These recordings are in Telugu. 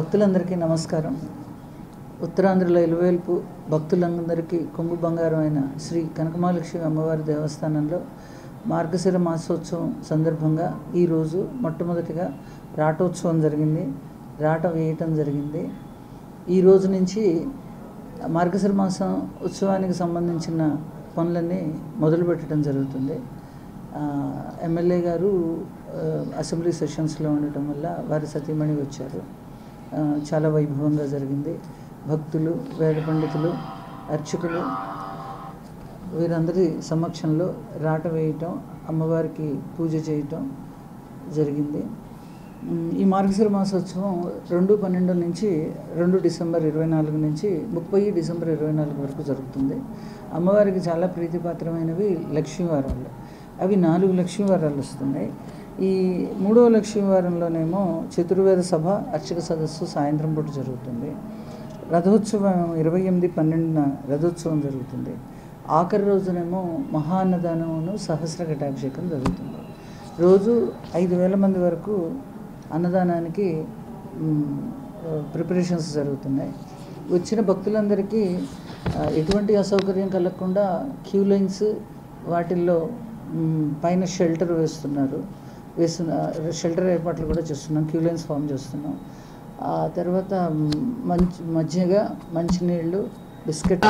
భక్తులందరికీ నమస్కారం ఉత్తరాంధ్రలో ఇలవేల్పు భక్తులందరికీ కొంగు బంగారం అయిన శ్రీ కనకమహాలక్ష్మి అమ్మవారి దేవస్థానంలో మార్గశిర మాసోత్సవం సందర్భంగా ఈరోజు మొట్టమొదటిగా రాటోత్సవం జరిగింది రాట వేయటం జరిగింది ఈ రోజు నుంచి మార్గశిర మాసం ఉత్సవానికి సంబంధించిన పనులన్నీ మొదలు పెట్టడం జరుగుతుంది ఆ, ఎమ్మెల్యే గారు ఆ, అసెంబ్లీ సెషన్స్లో ఉండటం వల్ల వారి సతీమణి వచ్చారు ఆ, చాలా వైభవంగా జరిగింది భక్తులు వేద పండితులు అర్చకులు వీరందరి సమక్షంలో రాట వేయటం అమ్మవారికి పూజ చేయటం జరిగింది ఉమ్, ఈ మార్గశిర మాసోత్సవం రెండు పన్నెండు నుంచి రెండు డిసెంబర్ ఇరవై నాలుగు నుంచి ముప్పై డిసెంబర్ ఇరవై నాలుగు వరకు జరుగుతుంది అమ్మవారికి చాలా ప్రీతిపాత్రమైనవి లక్ష్మీవారాలు అవి నాలుగు లక్ష్మీవారాలు వస్తున్నాయి ఈ మూడవ లక్ష్మీవారంలోనేమో చతుర్వేద సభ అర్చక సదస్సు సాయంత్రం పూట జరుగుతుంది రథోత్సవం ఇరవై ఎనిమిది పన్నెండున రథోత్సవం జరుగుతుంది ఆఖరి రోజునేమో మహాన్నదానమును సహస్ర ఘటాభిషేకం జరుగుతుంది రోజు ఐదు వేల మంది వరకు అన్నదానానికి ప్రిపరేషన్స్ జరుగుతున్నాయి వచ్చిన భక్తులందరికీ ఆ, ఎటువంటి అసౌకర్యం కలగకుండా క్యూ లైన్స్ వాటిల్లో మ్, పైన షెల్టర్ వేస్తున్నారు వేస్తున్న షెల్టర్ ఏర్పాట్లు కూడా చేస్తున్నాం క్యూ లైన్స్ ఫామ్ చేస్తున్నాం ఆ తర్వాత మ్, మంచి మజ్జిగ మంచినీళ్ళు బిస్కెట్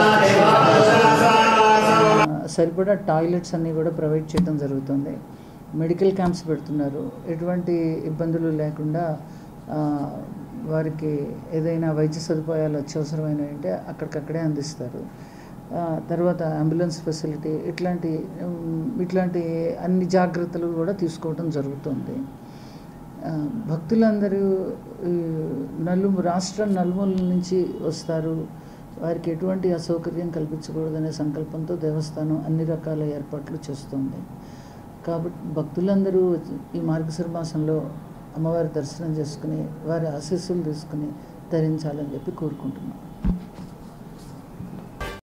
ఆ, సరిపడా టాయిలెట్స్ అన్నీ కూడా ప్రొవైడ్ చేయడం జరుగుతుంది మెడికల్ క్యాంప్స్ పెడుతున్నారు ఎటువంటి ఇబ్బందులు లేకుండా ఆ, వారికి ఏదైనా వైద్య సదుపాయాలు అత్యవసరమైనవి అంటే అక్కడికక్కడే అందిస్తారు ఆ, తర్వాత అంబులెన్స్ ఫెసిలిటీ ఇట్లాంటి ఉమ్, ఇట్లాంటి అన్ని జాగ్రత్తలు కూడా తీసుకోవడం జరుగుతుంది ఆ, భక్తులందరూ ఈ నలు రాష్ట్రం నలుమూలల నుంచి వస్తారు వారికి ఎటువంటి అసౌకర్యం కల్పించకూడదనే సంకల్పంతో దేవస్థానం అన్ని రకాల ఏర్పాట్లు చేస్తుంది కాబట్టి భక్తులందరూ ఈ మార్గశిర మాసంలో అమ్మవారి దర్శనం చేసుకుని వారి ఆశీస్సులు తీసుకుని ధరించాలని చెప్పి కోరుకుంటున్నాం